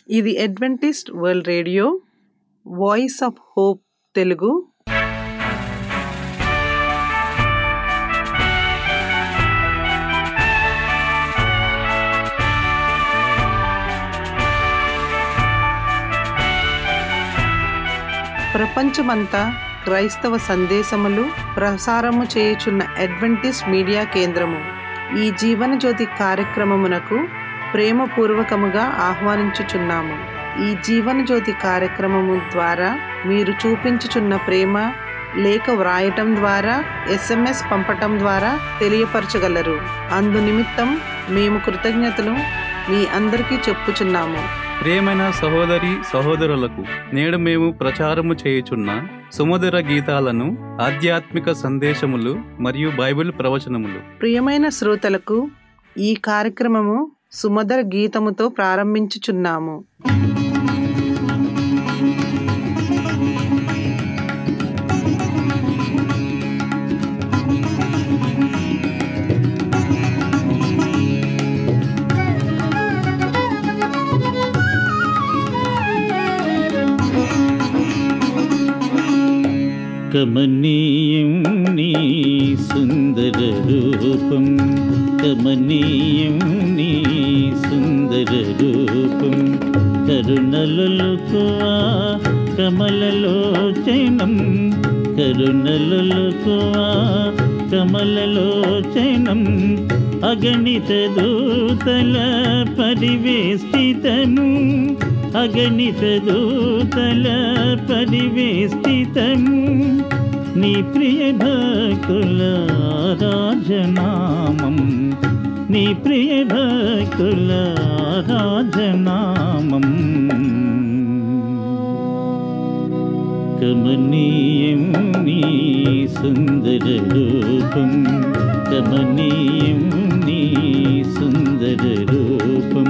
ఇది Adventist world radio voice of hope Telugu ప్రపంచమంతా క్రైస్తవ సందేశములు ప్రసారము చేయుచున్న అడ్వెంటిస్ట్ మీడియా కేంద్రము ఈ జీవనజ్యోతి కార్యక్రమమునకు ప్రేమపూర్వకముగా ఆహ్వానించుచున్నాము ఈ జీవనజ్యోతి కార్యక్రమము ద్వారా మీరు చూపించుచున్న ప్రేమ లేఖ వ్రాయటం ద్వారా ఎస్ఎంఎస్ పంపటం ద్వారా తెలియపరచగలరు అందు నిమిత్తం మేము కృతజ్ఞతలు మీ అందరికీ చెప్పుచున్నాము ప్రియమైన సహోదరి సహోదరులకు నేడు మేము ప్రచారము చేయుచున్న సుమధుర గీతాలను ఆధ్యాత్మిక సందేశములు మరియు బైబిల్ ప్రవచనములు ప్రియమైన శ్రోతలకు ఈ కార్యక్రమము సుమధుర గీతముతో ప్రారంభించుచున్నాము కమనీయం నీ సుందర రూపం కమనీయం నీ సుందర రూపం కరుణలుకువా కమలలోచనం కరుణలుకువా కమలలోచనం అగణిత దూతల పరివేష్టితము అగణిత దూతల పరివేష్టితము నీ ప్రియ భక్తుల రాజనామం నీ ప్రియ భక్తుల రాజనామం కమనీయం నీ సుందర రూపం కమనీయం నీ సుందర రూపం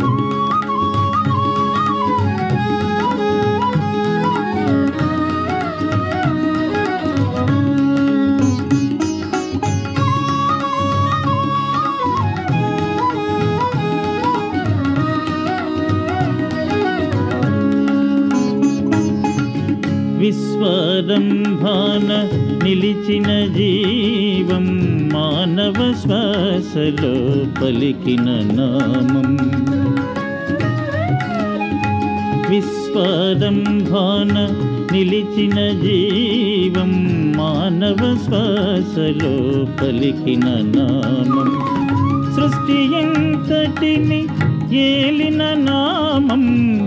విశ్వరంభాన నిలిచిన జీవం మానవ శ్వాసలో పలికిన నామం విశ్వరంభాన నిలిచిన జీవం మానవ శ్వాసలో పలికిన నామం సృష్టి ఎంతటిని ఏలిన నామం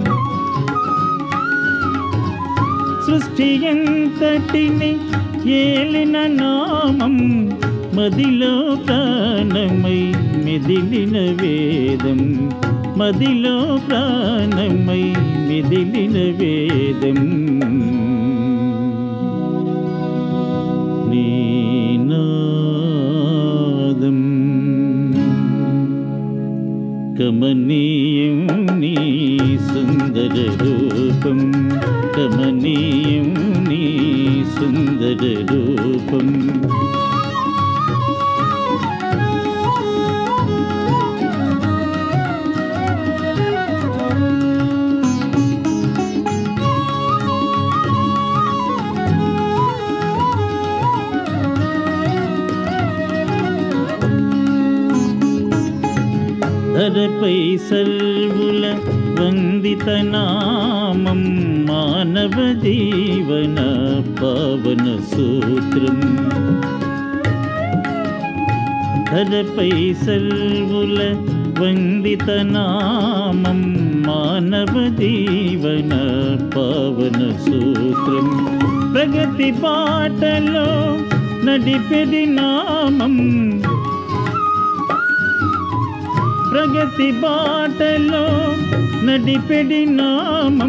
సృష్టి ఎంతటిని ఏలిన నామం మదిలో ప్రాణమై మెదిలిన వేదం మదిలో ప్రాణమై మెదిలిన వేదం నీనాదం కమనీయం నీ సుందర రూపం కమనీయం నీ సుందర రూపం ధరపై సర్వుల వందిత నామం మానవ జీవన పవన సూత్రం ధరపై సర్వుల వందిత నామం మానవ జీవన పవన సూత్రం ప్రగతి పాటలో నడిపెడి నామం ప్రగతి బాటలో నడిపెడి నామం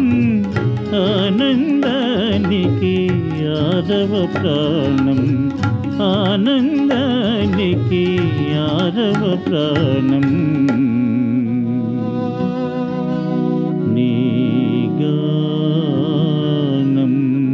ఆనందానికి ఆరవ ప్రాణం ఆనందానికి ఆరవ ప్రాణం నీ గానం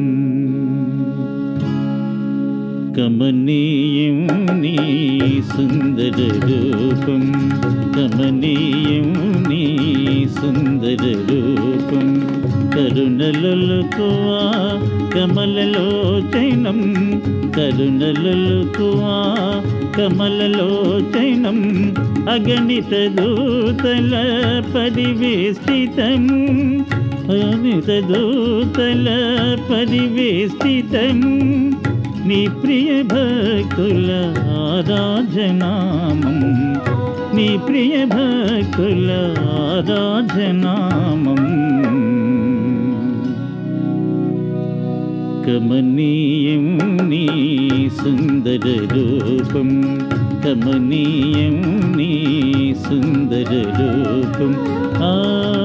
కమనీయం నీ సుందర రూపం కమనీయం నీ సుందర రూపం కరుణలలుకువా కమలలోచనం కరుణలలుకువా కమలలోచనం అగణిత దూతల పరివేష్టితం అగణిత దూతల పరివేష్టితం నీ ప్రియ భక్తుల ఆరాధనామం నీ ప్రియ భక్తుల ఆరాధనామం కమనీయం నీ సుందర రూపం కమనీయం నీ సుందర రూపం ఆ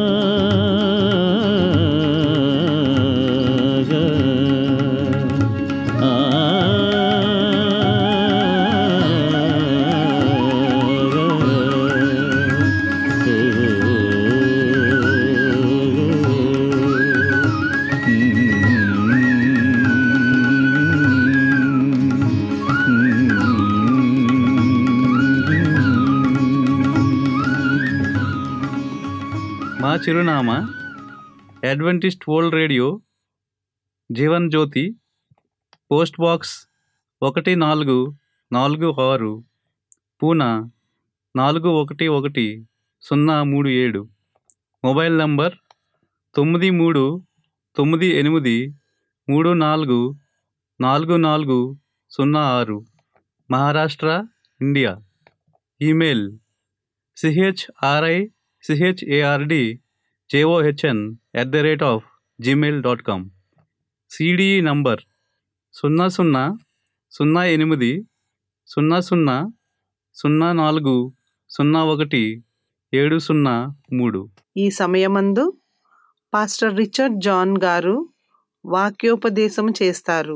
మా చిరునామా Adventist world radio Jeevan Jyothi post box ఒకటి నాలుగు నాలుగు ఆరు పూనా నాలుగు ఒకటి ఒకటి సున్నా మూడు ఏడు మొబైల్ నంబర్ తొమ్మిది మూడు తొమ్మిది ఎనిమిది మూడు నాలుగు నాలుగు నాలుగు సున్నా ఆరు Maharashtra India email C H R I C H A R D J O H N at the rate of Gmail dot com C D E number సున్నా సున్నా సున్నా ఎనిమిది సున్నా సున్నా సున్నా నాలుగు సున్నా ఒకటి ఏడు సున్నా మూడు ఈ సమయమందు పాస్టర్ రిచర్డ్ జాన్ గారు వాక్యోపదేశం చేస్తారు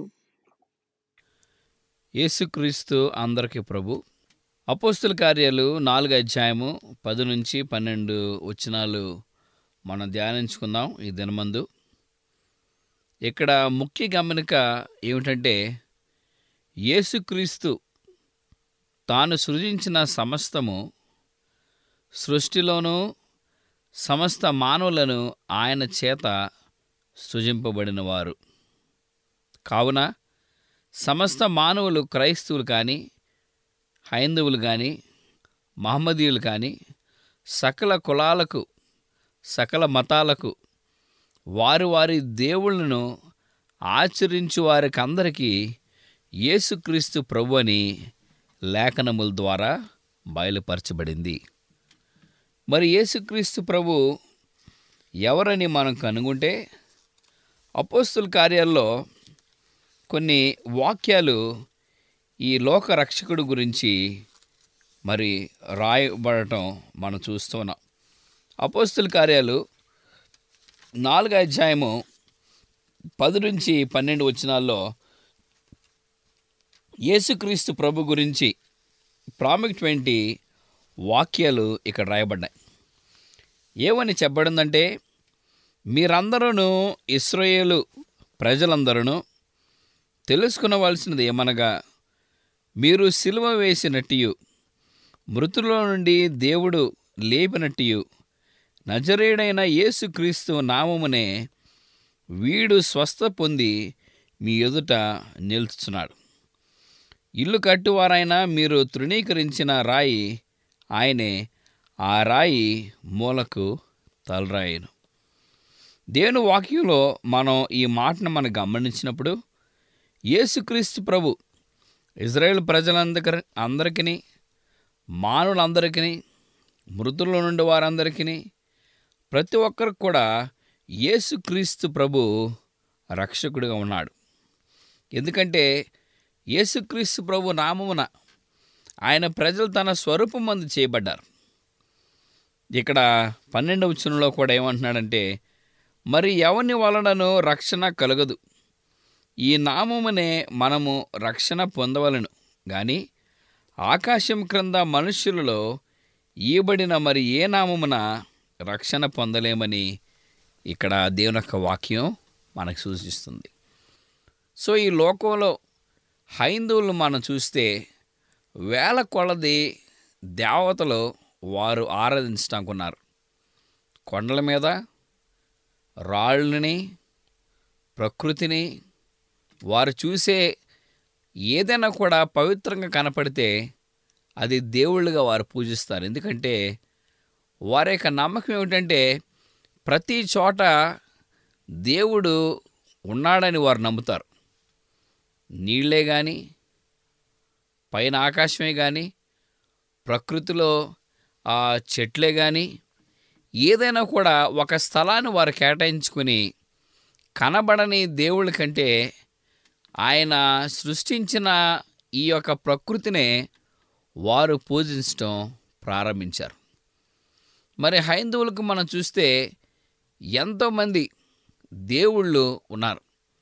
యేసుక్రీస్తు అందరికి ప్రభు అపోస్తుల కార్యాలు నాలుగు అధ్యాయము పది నుంచి పన్నెండు వచనాలు మనం ధ్యానించుకుందాం ఈ దినమందు ఇక్కడ ముఖ్య గమనిక ఏమిటంటే యేసుక్రీస్తు తాను సృజించిన సమస్తము సృష్టిలోనూ సమస్త మానవులను ఆయన చేత సృజింపబడిన వారు కావున సమస్త మానవులు క్రైస్తవులు కానీ హైందవులు కానీ మహమ్మదీయులు కానీ సకల కులాలకు సకల మతాలకు వారి వారి దేవుళ్ళను ఆచరించు వారికి అందరికీ యేసుక్రీస్తు ప్రభు అని లేఖనముల ద్వారా బయలుపరచబడింది మరి యేసుక్రీస్తు ప్రభు ఎవరని మనం కనుగొంటే అపోస్తుల కార్యాల్లో కొన్ని వాక్యాలు ఈ లోక రక్షకుడు గురించి మరి రాయబడటం మనం చూస్తున్నాం అపోస్తుల కార్యాలు నాలుగు అధ్యాయము పది నుంచి పన్నెండు వచనాల్లో యేసుక్రీస్తు ప్రభు గురించి ప్రాముఖ్యమైన వాక్యాలు ఇక్కడ రాయబడ్డాయి ఏమని చెప్పబడిందంటే మీరందరూ ఇస్రాయేలు ప్రజలందరూ తెలుసుకునవలసినది ఏమనగా మీరు సిలువ వేసినట్టియు మృతుల నుండి దేవుడు లేపినట్టియు నజరేడైన యేసుక్రీస్తు నామమునే వీడు స్వస్థ పొంది మీ ఎదుట నిలుచున్నాడు ఇల్లు కట్టువారైనా మీరు తృణీకరించిన రాయి ఆయనే ఆ రాయి మూలకు తలరాయను దేవుని వాక్యంలో మనం ఈ మాటను మనం గమనించినప్పుడు యేసుక్రీస్తు ప్రభు ఇజ్రాయేల్ ప్రజలందరి అందరికీ మానవులందరికీ మృతుల నుండి వారందరికీ ప్రతి ఒక్కరికి కూడా యేసుక్రీస్తు ప్రభు రక్షకుడిగా ఉన్నాడు ఎందుకంటే యేసుక్రీస్తు ప్రభు నామమున ఆయన ప్రజలు తన స్వరూపం మంది చేయబడ్డారు ఇక్కడ పన్నెండవ వచనంలో కూడా ఏమంటున్నాడంటే మరి ఎవని వలనను రక్షణ కలగదు ఈ నామమునే మనము రక్షణ పొందవలను కానీ ఆకాశం క్రింద మనుష్యులలో ఈబడిన మరి ఏ నామమున రక్షణ పొందలేమని ఇక్కడ దేవుని యొక్క వాక్యం మనకు సూచిస్తుంది సో ఈ లోకంలో హైందువులు మనం చూస్తే వేల కొలది దేవతలు వారు ఆరాధించడానికి ఉన్నారు కొండల మీద రాళ్ళని ప్రకృతిని వారు చూసే ఏదైనా కూడా పవిత్రంగా కనపడితే అది దేవుళ్ళుగా వారు పూజిస్తారు ఎందుకంటే వారి యొక్క నమ్మకం ఏమిటంటే ప్రతి చోట దేవుడు ఉన్నాడని వారు నమ్ముతారు నీళ్ళే కానీ పైన ఆకాశమే కానీ ప్రకృతిలో ఆ చెట్లే కానీ ఏదైనా కూడా ఒక స్థలాన్ని వారు కేటాయించుకుని కనబడని దేవుళ్ళ కంటే ఆయన సృష్టించిన ఈ యొక్క ప్రకృతినే వారు పూజించడం ప్రారంభించారు మరి హైందవులకు మనం చూస్తే ఎంతోమంది దేవుళ్ళు ఉన్నారు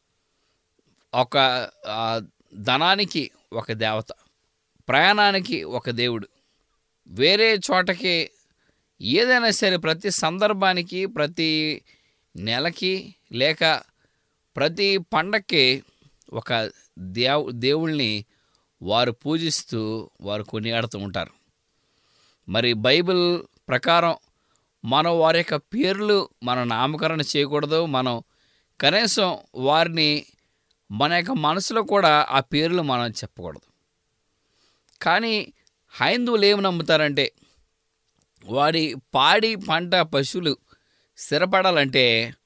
ఒక ఆ, ధనానికి ఒక దేవత ప్రయాణానికి ఒక దేవుడు వేరే చోటకి ఏదైనా సరే ప్రతి సందర్భానికి ప్రతి నెలకి లేక ప్రతి పండక్కి ఒక దేవు దేవుల్ని వారు పూజిస్తూ వారు కొనియాడుతూ ఉంటారు మరి బైబిల్ ప్రకారం మనం వారి యొక్క పేర్లు మనం నామకరణ చేయకూడదు మనం కనీసం వారిని మన యొక్క మనసులో కూడా ఆ పేర్లు మనం చెప్పకూడదు కానీ హైందువులు ఏమి నమ్ముతారంటే వారి పాడి పంట పశువులు స్థిరపడాలంటే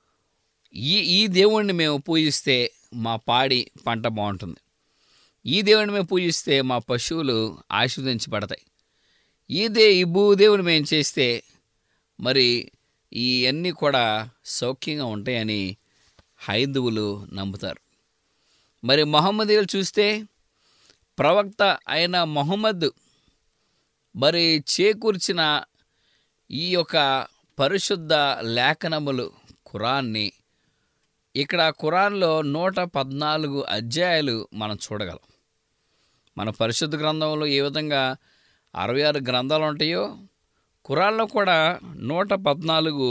ఈ ఈ దేవుణ్ణి మేము పూజిస్తే మా పాడి పంట బాగుంటుంది ఈ దేవుడిని మేము పూజిస్తే మా పశువులు ఆశీర్వదించబడతాయి ఈ దే ఈ భూదేవుని మేము చేస్తే మరి ఈ అన్నీ కూడా సౌఖ్యంగా ఉంటాయని హైందువులు నమ్ముతారు మరి మహమ్మదీయులు చూస్తే ప్రవక్త అయిన మొహమ్మద్ మరి చేకూర్చిన ఈ యొక్క పరిశుద్ధ లేఖనములు ఖురాన్ని ఇక్కడ ఖురాన్లో నూట పద్నాలుగు అధ్యాయాలు మనం చూడగలం మన పరిశుద్ధ గ్రంథంలో ఏ విధంగా అరవై ఆరు గ్రంథాలు ఉంటాయో ఖురాన్లో కూడా నూట పద్నాలుగు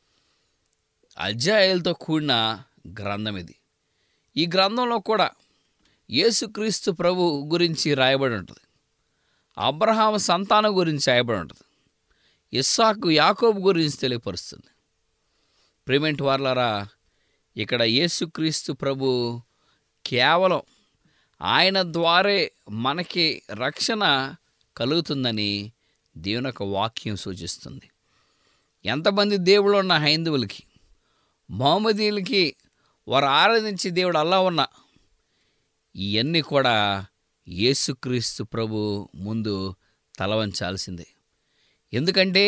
అధ్యాయాలతో కూడిన గ్రంథం ఇది ఈ గ్రంథంలో కూడా యేసుక్రీస్తు ప్రభు గురించి రాయబడి ఉంటుంది అబ్రహాం సంతానం గురించి రాయబడి ఉంటుంది ఇస్సాకు యాకోబు గురించి తెలియపరుస్తుంది ప్రేమెంట్ వార్లారా ఇక్కడ యేసుక్రీస్తు ప్రభు కేవలం ఆయన ద్వారే మనకి రక్షణ కలుగుతుందని దేవుని యొక్క వాక్యం సూచిస్తుంది ఎంతమంది దేవుళ్ళు ఉన్న హైందువులకి మహమ్మదీయులకి వారు ఆరాధించే దేవుడు అల్లా ఉన్న ఇవన్నీ కూడా యేసుక్రీస్తు ప్రభు ముందు తలవంచాల్సిందే ఎందుకంటే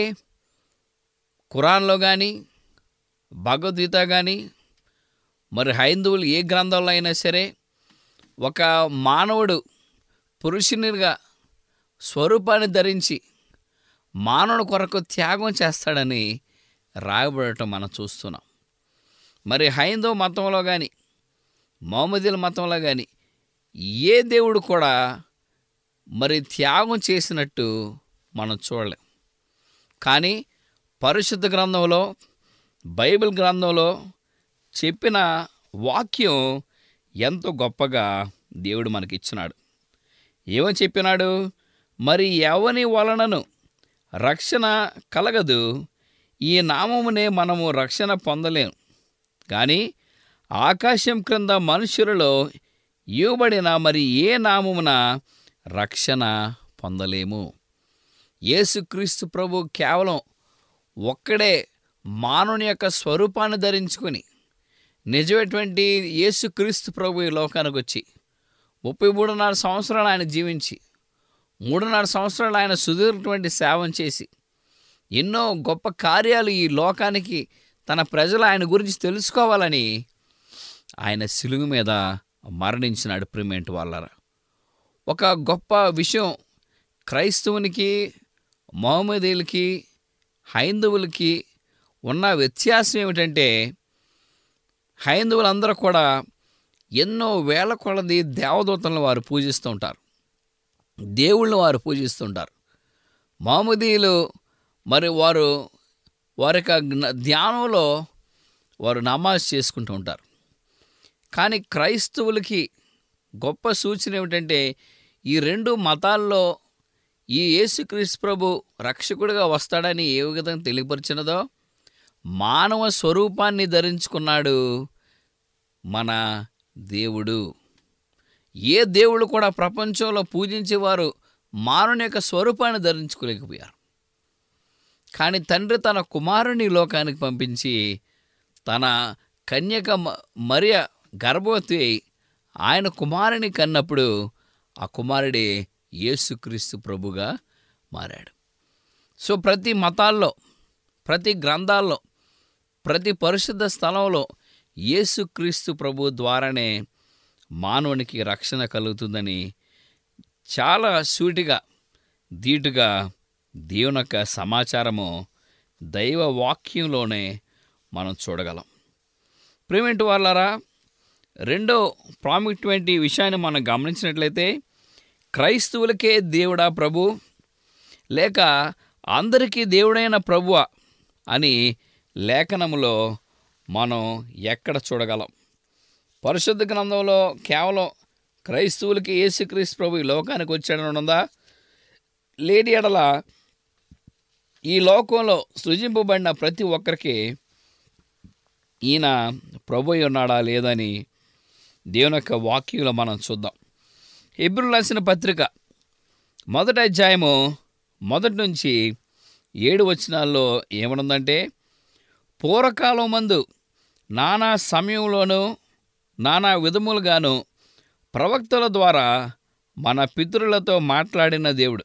ఖురాన్లో కానీ భగవద్గీత కానీ మరి హైందువులు ఏ గ్రంథంలో అయినా సరే ఒక మానవుడు పురుషునిగా స్వరూపాన్ని ధరించి మానవుని కొరకు త్యాగం చేస్తాడని రాయబడటం మనం చూస్తున్నాం మరి హైందవ మతంలో కానీ మహమ్మదీల మతంలో కానీ ఏ దేవుడు కూడా మరి త్యాగం చేసినట్టు మనం చూడలేం కానీ పరిశుద్ధ గ్రంథంలో బైబిల్ గ్రంథంలో చెప్పిన వాక్యం ఎంతో గొప్పగా దేవుడు మనకిచ్చినాడు ఏమని చెప్పినాడు మరి ఎవని వలనను రక్షణ కలగదు ఈ నామమునే మనము రక్షణ పొందలేము కానీ ఆకాశం క్రింద మనుషులలో ఇవ్వబడిన మరి ఏ నామమున రక్షణ పొందలేము యేసుక్రీస్తు ప్రభు కేవలం ఒక్కడే మానవుని యొక్క స్వరూపాన్ని ధరించుకొని నిజమైనటువంటి యేసుక్రీస్తు ప్రభు ఈ లోకానికి వచ్చి ముప్పై మూడున్నర సంవత్సరాలు ఆయన జీవించి మూడున్నర సంవత్సరాలు ఆయన సుదీర్ఘటువంటి సేవం చేసి ఎన్నో గొప్ప కార్యాలు ఈ లోకానికి తన ప్రజలు ఆయన గురించి తెలుసుకోవాలని ఆయన సిలుగు మీద మరణించినాడు ప్రిమెంట్ వాళ్ళరా ఒక గొప్ప విషయం క్రైస్తవునికి మహమ్మదీయులకి హైందవులకి ఉన్న వ్యత్యాసం ఏమిటంటే హైందవులందరూ కూడా ఎన్నో వేల కొలది దేవదూతలను వారు పూజిస్తూ ఉంటారు దేవుళ్ళని వారు పూజిస్తుంటారు మహమ్మదీయులు మరి వారు వారి యొక్క జ్ఞ- ధ్యానంలో వారు నమాజ్ చేసుకుంటూ ఉంటారు కానీ క్రైస్తవులకి గొప్ప సూచన ఏమిటంటే ఈ రెండు మతాల్లో ఈ యేసుక్రీస్తు ప్రభు రక్షకుడిగా వస్తాడని ఏ విధంగా తెలియపరిచినదో మానవ స్వరూపాన్ని ధరించుకున్నాడు మన దేవుడు ఏ దేవుడు కూడా ప్రపంచంలో పూజించేవారు మానవుని యొక్క స్వరూపాన్ని ధరించుకోలేకపోయారు కానీ తండ్రి తన కుమారుని ఈ లోకానికి పంపించి తన కన్యక మ- మరియ గర్భవతి అయి ఆయన కుమారుని కన్నప్పుడు ఆ కుమారుడే యేసుక్రీస్తు ప్రభుగా మారాడు సో ప్రతి మతాల్లో ప్రతి గ్రంథాల్లో ప్రతి పరిశుద్ధ స్థలంలో యేసుక్రీస్తు ప్రభు ద్వారానే మానవునికి రక్షణ కలుగుతుందని చాలా సూటిగా ధీటుగా దేవుని యొక్క సమాచారము దైవ వాక్యంలోనే మనం చూడగలం ప్రేమేంటి వాళ్ళారా రెండో ప్రాముఖ్యమైన విషయాన్ని మనం గమనించినట్లయితే క్రైస్తవులకే దేవుడా ప్రభు లేక అందరికీ దేవుడైన ప్రభువ అని లేఖనములో మనం ఎక్కడ చూడగలం పరిశుద్ధ గ్రంథంలో కేవలం క్రైస్తవులకి యేసుక్రీస్తు ప్రభు ఈ లోకానికి వచ్చాడని ఉందా లేని ఎడల ఈ లోకంలో సృజింపబడిన ప్రతి ఒక్కరికి ఈయన ప్రభు అయి ఉన్నాడా లేదని దేవుని యొక్క వాక్యంలో మనం చూద్దాం ఎబ్రు రాసిన పత్రిక మొదటి అధ్యాయము మొదటి నుంచి ఏడు వచనాల్లో ఏమనుందంటే పూర్వకాలం మందు నానా సమయంలోనూ నానా విధములుగాను ప్రవక్తల ద్వారా మన పితరులతో మాట్లాడిన దేవుడు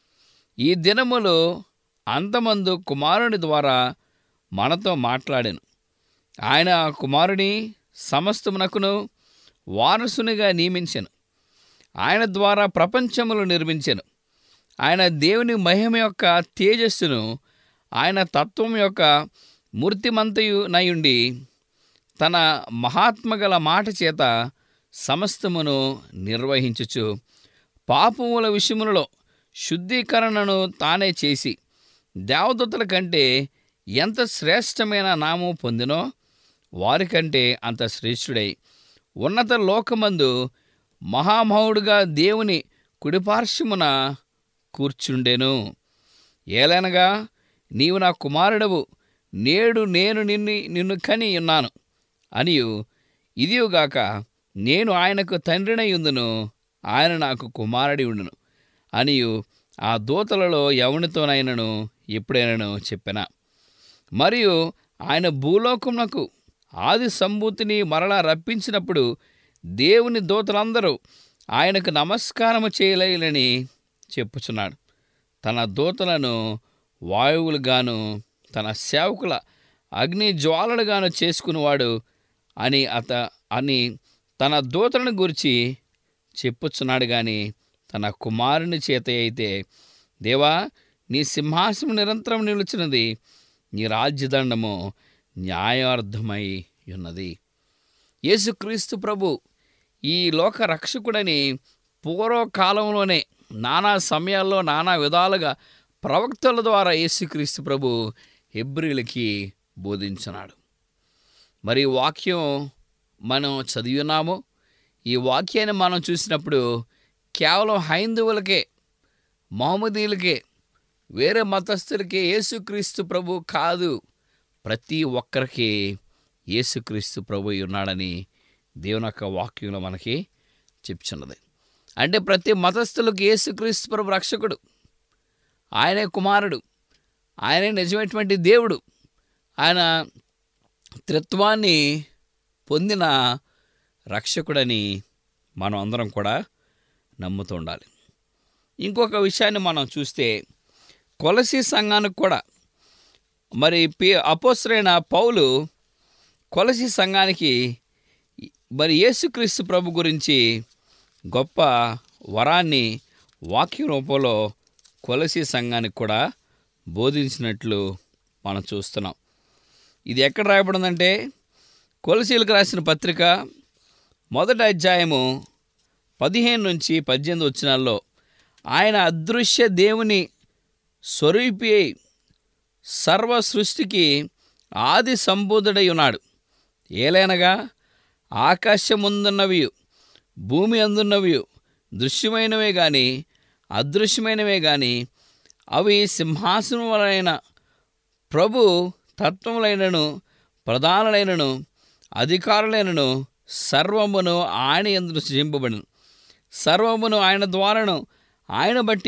ఈ దినములు అంతమందు కుమారుని ద్వారా మనతో మాట్లాడాను ఆయన ఆ కుమారుని సమస్తమునకును వారసునిగా నియమించెను ఆయన ద్వారా ప్రపంచములు నిర్మించెను ఆయన దేవుని మహిమ యొక్క తేజస్సును ఆయన తత్వం యొక్క మూర్తిమంతయు నయుండి తన మహాత్మగల మాట చేత సమస్తమును నిర్వహించుచు పాపముల విషయములలో శుద్ధీకరణను తానే చేసి దేవదూతల కంటే ఎంత శ్రేష్టమైన నామం పొందినో వారికంటే అంత శ్రేష్ఠుడై ఉన్నత లోకమందు మహామహుడుగా దేవుని కుడిపార్శ్వమున కూర్చుండెను ఏలనగా నీవు నా కుమారుడవు నేడు నేను నిన్ను నిన్ను కని ఉన్నాను అనియు ఇదియుగాక నేను ఆయనకు తండ్రినై ఉందును ఆయన నాకు కుమారుడి ఉండును అనియు ఆ దూతలలో ఎవనితోనైనను ఎప్పుడైనాను చెప్పిన మరియు ఆయన భూలోకమునకు ఆది సంభూతిని మరలా రప్పించినప్పుడు దేవుని దూతలందరూ ఆయనకు నమస్కారము చేయలేలని చెప్పుచున్నాడు తన దూతలను వాయువులుగాను తన సేవకుల అగ్ని జ్వాలలుగాను చేసుకునేవాడు అని అత అని తన దూతలను గురించి చెప్పుచున్నాడు కానీ తన కుమారుని చేత అయితే దేవా నీ సింహాసనం నిరంతరం నిలిచినది నీ రాజ్యదండము న్యాయార్థమై ఉన్నది యేసుక్రీస్తు ప్రభు ఈ లోక రక్షకుడని పూర్వకాలంలోనే నానా సమయాల్లో నానా విధాలుగా ప్రవక్తల ద్వారా యేసుక్రీస్తు ప్రభు హెబ్రిలకి బోధించున్నాడు మరి ఈ వాక్యం మనం చదివినాము ఈ వాక్యాన్ని మనం చూసినప్పుడు కేవలం హైందవులకే మహమ్మదీలకే వేరే మతస్థులకే యేసుక్రీస్తు ప్రభు కాదు ప్రతి ఒక్కరికి యేసుక్రీస్తు ప్రభు ఉన్నాడని దేవుని యొక్క వాక్యంలో మనకి చెప్తున్నది అంటే ప్రతి మతస్థులకు యేసుక్రీస్తు ప్రభు రక్షకుడు ఆయనే కుమారుడు ఆయనే నిజమైనటువంటి దేవుడు ఆయన త్రిత్వాన్ని పొందిన రక్షకుడని మనం అందరం కూడా నమ్ముతూ ఉండాలి ఇంకొక విషయాన్ని మనం చూస్తే కొలసి సంఘానికి కూడా మరి పి అపోసరైన పౌలు కొలసి సంఘానికి మరి యేసుక్రీస్తు ప్రభు గురించి గొప్ప వరాన్ని వాక్య రూపంలో కొలసి సంఘానికి కూడా బోధించినట్లు మనం చూస్తున్నాం ఇది ఎక్కడ రాయబడిందంటే కొలసీలకు రాసిన పత్రిక మొదటి అధ్యాయము పదిహేను నుంచి పద్దెనిమిది వచ్చినాల్లో ఆయన అదృశ్య దేవుని స్వరూపి అయి సర్వ సృష్టికి ఆది సంబోధుడై ఉన్నాడు ఏలైనగా ఆకాశముందున్నవి భూమి అందున్నవి దృశ్యమైనవే గాని అదృశ్యమైనవే గాని అవి సింహాసనం వలన ప్రభు తత్వములైనను ప్రధానులైనను అధికారులైనను సర్వమును ఆయన ఎందు సృజింపబడిను సర్వమును ఆయన ద్వారాను ఆయన బట్టి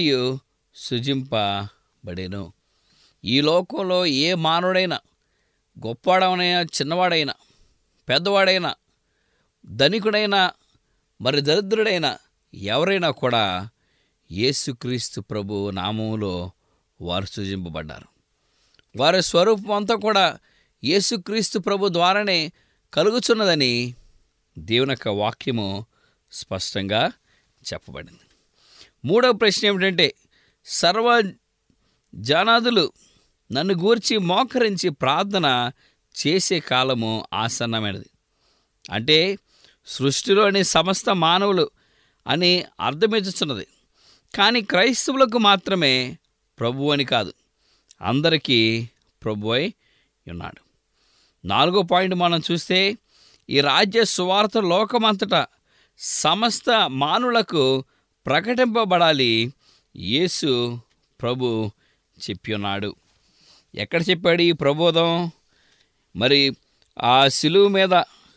సృజింపబడెను ఈ లోకంలో ఏ మానవుడైనా గొప్పవాడైనా చిన్నవాడైనా పెద్దవాడైనా ధనికుడైనా మరి దరిద్రుడైనా ఎవరైనా కూడా యేసుక్రీస్తు ప్రభు నామములో వారు సృజింపబడ్డారు వారి స్వరూపం అంతా కూడా యేసుక్రీస్తు ప్రభు ద్వారానే కలుగుచున్నదని దేవుని యొక్క వాక్యము స్పష్టంగా చెప్పబడింది మూడవ ప్రశ్న ఏమిటంటే సర్వ జనాదులు నన్ను గూర్చి మోకరించి ప్రార్థన చేసే కాలము ఆసన్నమైనది అంటే సృష్టిలోని సమస్త మానవులు అని అర్థమించుచున్నది కానీ క్రైస్తవులకు మాత్రమే ప్రభు అని కాదు అందరికీ ప్రభు అయి ఉన్నాడు నాలుగో పాయింట్ మనం చూస్తే ఈ రాజ్య సువార్త లోకమంతటా సమస్త మానులకు ప్రకటింపబడాలి యేసు ప్రభు చెప్పి ఉన్నాడు ఎక్కడ చెప్పాడు ఈ ప్రబోధం మరి ఆ శిలువు మీద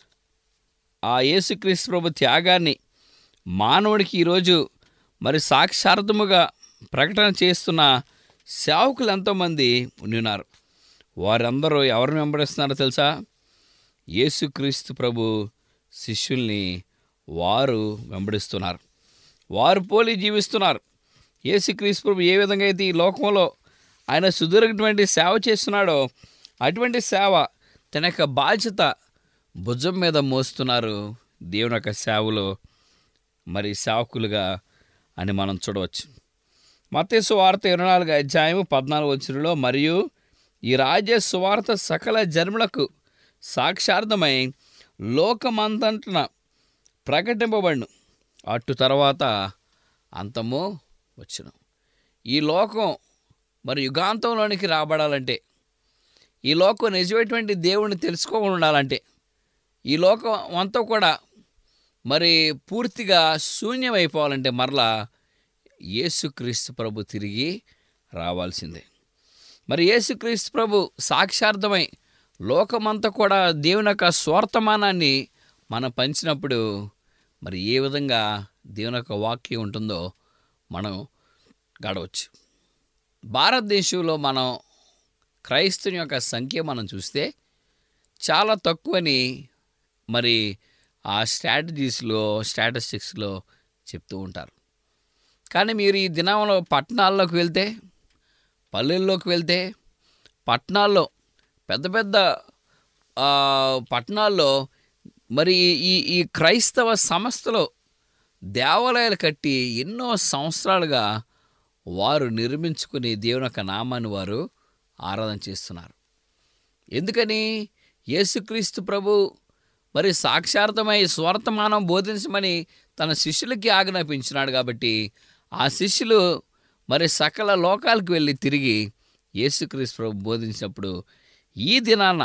ఆ యేసుక్రీస్తు ప్రభు త్యాగాన్ని మానవుడికి ఈరోజు మరి సాక్షార్థముగా ప్రకటన చేస్తున్న సేవకులు ఎంతోమంది ఉండి ఉన్నారు వారందరూ ఎవరిని వెంబడిస్తున్నారో తెలుసా యేసుక్రీస్తు ప్రభు శిష్యుల్ని వారు వెంబడిస్తున్నారు వారు పోలి జీవిస్తున్నారు యేసుక్రీస్తు ప్రభు ఏ విధంగా అయితే ఈ లోకంలో ఆయన సుదీర్ఘటువంటి సేవ చేస్తున్నాడో అటువంటి సేవ తన యొక్క బాధ్యత భుజం మీద మోస్తున్నారు దేవుని యొక్క సేవలో మరి సేవకులుగా అని మనం చూడవచ్చు మత్తే సువార్త ఇరవై నాలుగు అధ్యాయము పద్నాలుగు వచ్చినలో మరియు ఈ రాజ్య సువార్త సకల జన్మలకు సాక్షార్థమై లోకమంతటన ప్రకటింపబడిను అటు తర్వాత అంతము వచ్చును ఈ లోకం మరి యుగాంతంలోనికి రాబడాలంటే ఈ లోకం నిజమైనటువంటి దేవుణ్ణి తెలుసుకోకుండా ఉండాలంటే ఈ లోకం అంతా కూడా మరి పూర్తిగా శూన్యమైపోవాలంటే మరలా యేసుక్రీస్తు ప్రభు తిరిగి రావాల్సిందే మరి యేసుక్రీస్తు ప్రభు సాక్షార్థమై లోకమంతా కూడా దేవుని యొక్క స్వార్థమానాన్ని మనం పంచినప్పుడు మరి ఏ విధంగా దేవుని యొక్క వాక్యం ఉంటుందో మనం గడవచ్చు భారతదేశంలో మనం క్రైస్తుని యొక్క సంఖ్య మనం చూస్తే చాలా తక్కువని మరి ఆ స్ట్రాటజీస్లో స్టాటిస్టిక్స్లో చెప్తూ ఉంటారు కానీ మీరు ఈ దినంలో పట్టణాల్లోకి వెళ్తే పల్లెల్లోకి వెళ్తే పట్టణాల్లో పెద్ద పెద్ద ఆ, పట్టణాల్లో మరి ఈ ఈ క్రైస్తవ సంస్థలో దేవాలయాలు కట్టి ఎన్నో సంవత్సరాలుగా వారు నిర్మించుకుని దేవుని యొక్క నామాన్ని వారు ఆరాధన చేస్తున్నారు ఎందుకని యేసుక్రీస్తు ప్రభు మరి సాక్షార్థమై స్వార్థమానం బోధించమని తన శిష్యులకి ఆజ్ఞాపించినాడు కాబట్టి ఆ శిష్యులు మరి సకల లోకాలకు వెళ్ళి తిరిగి యేసుక్రీస్తు ప్రభు బోధించినప్పుడు ఈ దినాన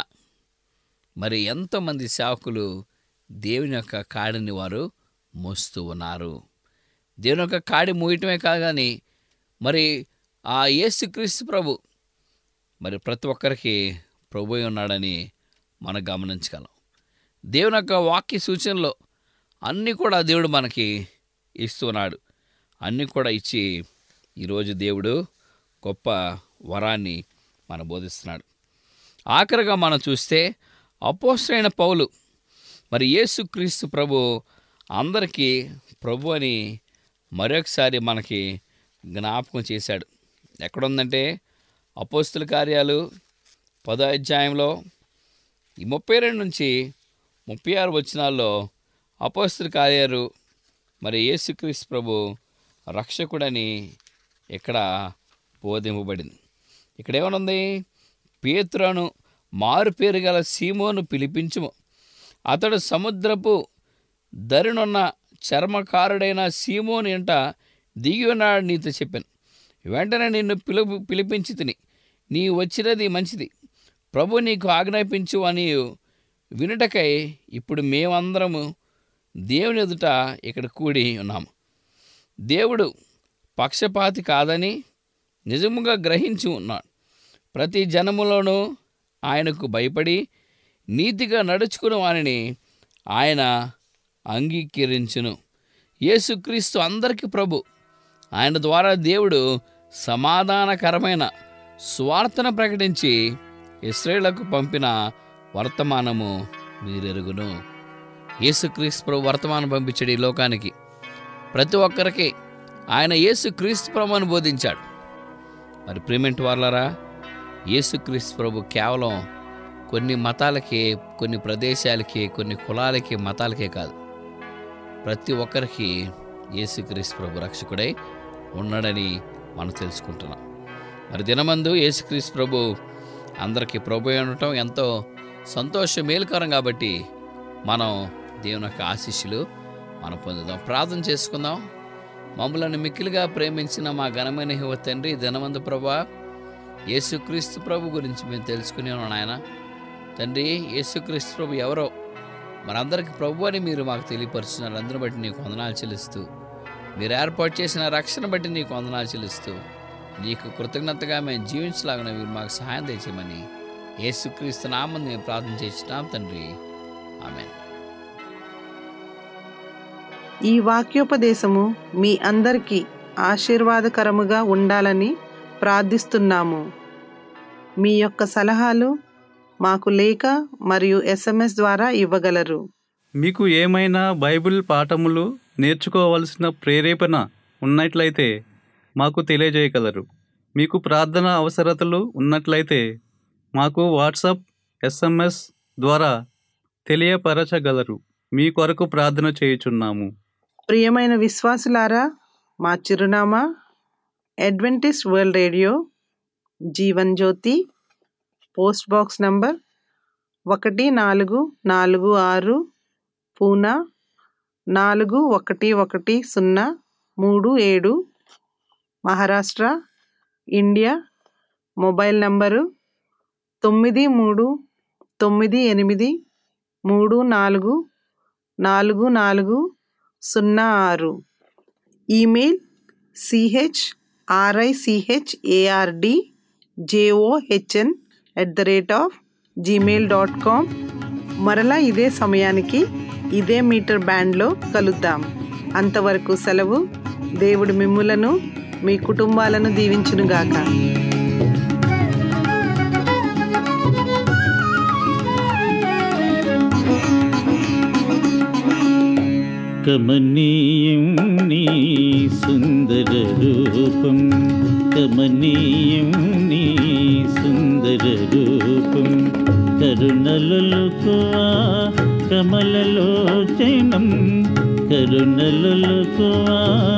మరి ఎంతోమంది సేవకులు దేవుని యొక్క కాడిని వారు మోస్తూ ఉన్నారు దేవుని యొక్క కాడి మోయటమే కాదు కానీ మరి ఆ యేసుక్రీస్తు ప్రభు మరి ప్రతి ఒక్కరికి ప్రభు అయి ఉన్నాడని మనం గమనించగలం దేవుని యొక్క వాక్య సూచనలో అన్నీ కూడా దేవుడు మనకి ఇస్తున్నాడు అన్నీ కూడా ఇచ్చి ఈరోజు దేవుడు గొప్ప వరాన్ని మన బోధిస్తున్నాడు ఆఖరిగా మనం చూస్తే అపోసరైన పౌలు మరి యేసుక్రీస్తు ప్రభు అందరికీ ప్రభు అని మరొకసారి మనకి జ్ఞాపకం చేశాడు ఎక్కడుందంటే అపోస్తుల కార్యాలు పదో అధ్యాయంలో ఈ ముప్పై రెండు నుంచి ముప్పై ఆరు వచనాల్లో అపోస్తుల కార్యాలు మరి యేసుక్రీస్తు ప్రభు రక్షకుడని ఇక్కడ బోధింపబడింది ఇక్కడ ఏమనుంది పేతురను మారు పేరు గల సీమోను పిలిపించుము అతడు సముద్రపు దరినున్న చర్మకారుడైన సీమోని ఎంట దిగి ఉన్నాడు నీతో చెప్పాను వెంటనే నిన్ను పిలుపు పిలిపించి తిని నీ వచ్చినది మంచిది ప్రభు నీకు ఆజ్ఞాపించు అని వినుటకై ఇప్పుడు మేమందరము దేవుని ఎదుట ఇక్కడ కూడి ఉన్నాము దేవుడు పక్షపాతి కాదని నిజముగా గ్రహించి ఉన్నాడు ప్రతి జనములోనూ ఆయనకు భయపడి నీతిగా నడుచుకుని వారిని ఆయన అంగీకరించును యేసుక్రీస్తు అందరికీ ప్రభు ఆయన ద్వారా దేవుడు సమాధానకరమైన స్వార్థను ప్రకటించి ఇస్రాయేళ్లకు పంపిన వర్తమానము మీరెరుగును యేసుక్రీస్తు ప్రభు వర్తమానం పంపించాడు ఈ లోకానికి ప్రతి ఒక్కరికి ఆయన యేసుక్రీస్తు ప్రభుని బోధించాడు మరి ప్రేమెంట్ వాళ్ళరా యేసుక్రీస్తు ప్రభు కేవలం కొన్ని మతాలకి కొన్ని ప్రదేశాలకి కొన్ని కులాలకి మతాలకే కాదు ప్రతి ఒక్కరికి యేసుక్రీస్తు ప్రభు రక్షకుడై ఉన్నాడని మనం తెలుసుకుంటున్నాం మరి దినమందు యేసుక్రీస్తు ప్రభు అందరికీ ప్రభు అయి ఉండటం ఎంతో సంతోషం మేలుకరం కాబట్టి మనం దేవుని యొక్క ఆశీస్సులు మనం పొందుదాం ప్రార్థన చేసుకుందాం మమ్మల్ని మిక్కిలిగా ప్రేమించిన మా ఘనమైన యువ తండ్రి దినమందు ప్రభా యేసుక్రీస్తు ప్రభు గురించి మేము తెలుసుకుని ఉన్నాం ఆయన తండ్రి యేసుక్రీస్తు ప్రభు ఎవరో మనందరికి ప్రభు అని మీరు మాకు తెలియపరుస్తున్నారు అందరిని బట్టి నీకు వందనాలు చెల్లిస్తూ మీరు ఏర్పాటు చేసిన రక్షణ బట్టి నీకు వందనాలు చెల్లిస్తూ నీకు కృతజ్ఞతగా మేము జీవించలాగిన మీరు మాకు సహాయం తెచ్చమని యేసుక్రీస్తు నామం నేను ప్రార్థన చేసినాం తండ్రి ఆమె ఈ వాక్యోపదేశము మీ అందరికీ ఆశీర్వాదకరముగా ఉండాలని ప్రార్థిస్తున్నాము మీ యొక్క సలహాలు మాకు లేఖ మరియు ఎస్ఎంఎస్ ద్వారా ఇవ్వగలరు మీకు ఏమైనా బైబిల్ పాఠములు నేర్చుకోవలసిన ప్రేరేపణ ఉన్నట్లయితే మాకు తెలియజేయగలరు మీకు ప్రార్థన అవసరతలు ఉన్నట్లయితే మాకు వాట్సాప్ ఎస్ఎంఎస్ ద్వారా తెలియపరచగలరు మీ కొరకు ప్రార్థన చేయుచున్నాము ప్రియమైన విశ్వాసులారా మా చిరునామా Adventist world radio Jeevan Jyothi post box number ఒకటి నాలుగు నాలుగు ఆరు పూనా నాలుగు ఒకటి ఒకటి సున్నా మూడు ఏడు మహారాష్ట్ర ఇండియా మొబైల్ నంబరు తొమ్మిది మూడు తొమ్మిది ఎనిమిది మూడు నాలుగు నాలుగు నాలుగు సున్నా ఆరు email C H R I C H A R D J O H N at the rate of Gmail dot com మరలా ఇదే సమయానికి ఇదే మీటర్ బ్యాండ్లో కలుద్దాం అంతవరకు సెలవు దేవుడు మిమ్ములను మీ కుటుంబాలను దీవించునుగాక కమనీయం నీ సుందర రూపం కమనీయం నీ సుందర రూపం కరుణలకువా కమలలోచనం కరుణలకువా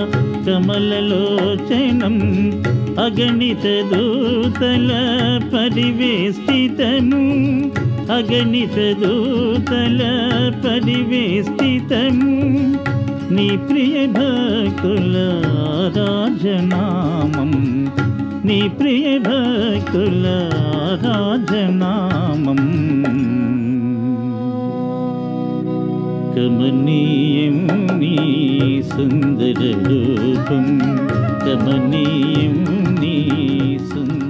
కమలలోచనం అగణిత దూతల పరివేష్టితము అగణిత దూతల పరివేష్టితము నీ ప్రియ భక్తుల రాజనామం నీ ప్రియ భక్తుల రాజనామం కమనీయం నీ సుందర రూపం కమనీయం నీ సుందర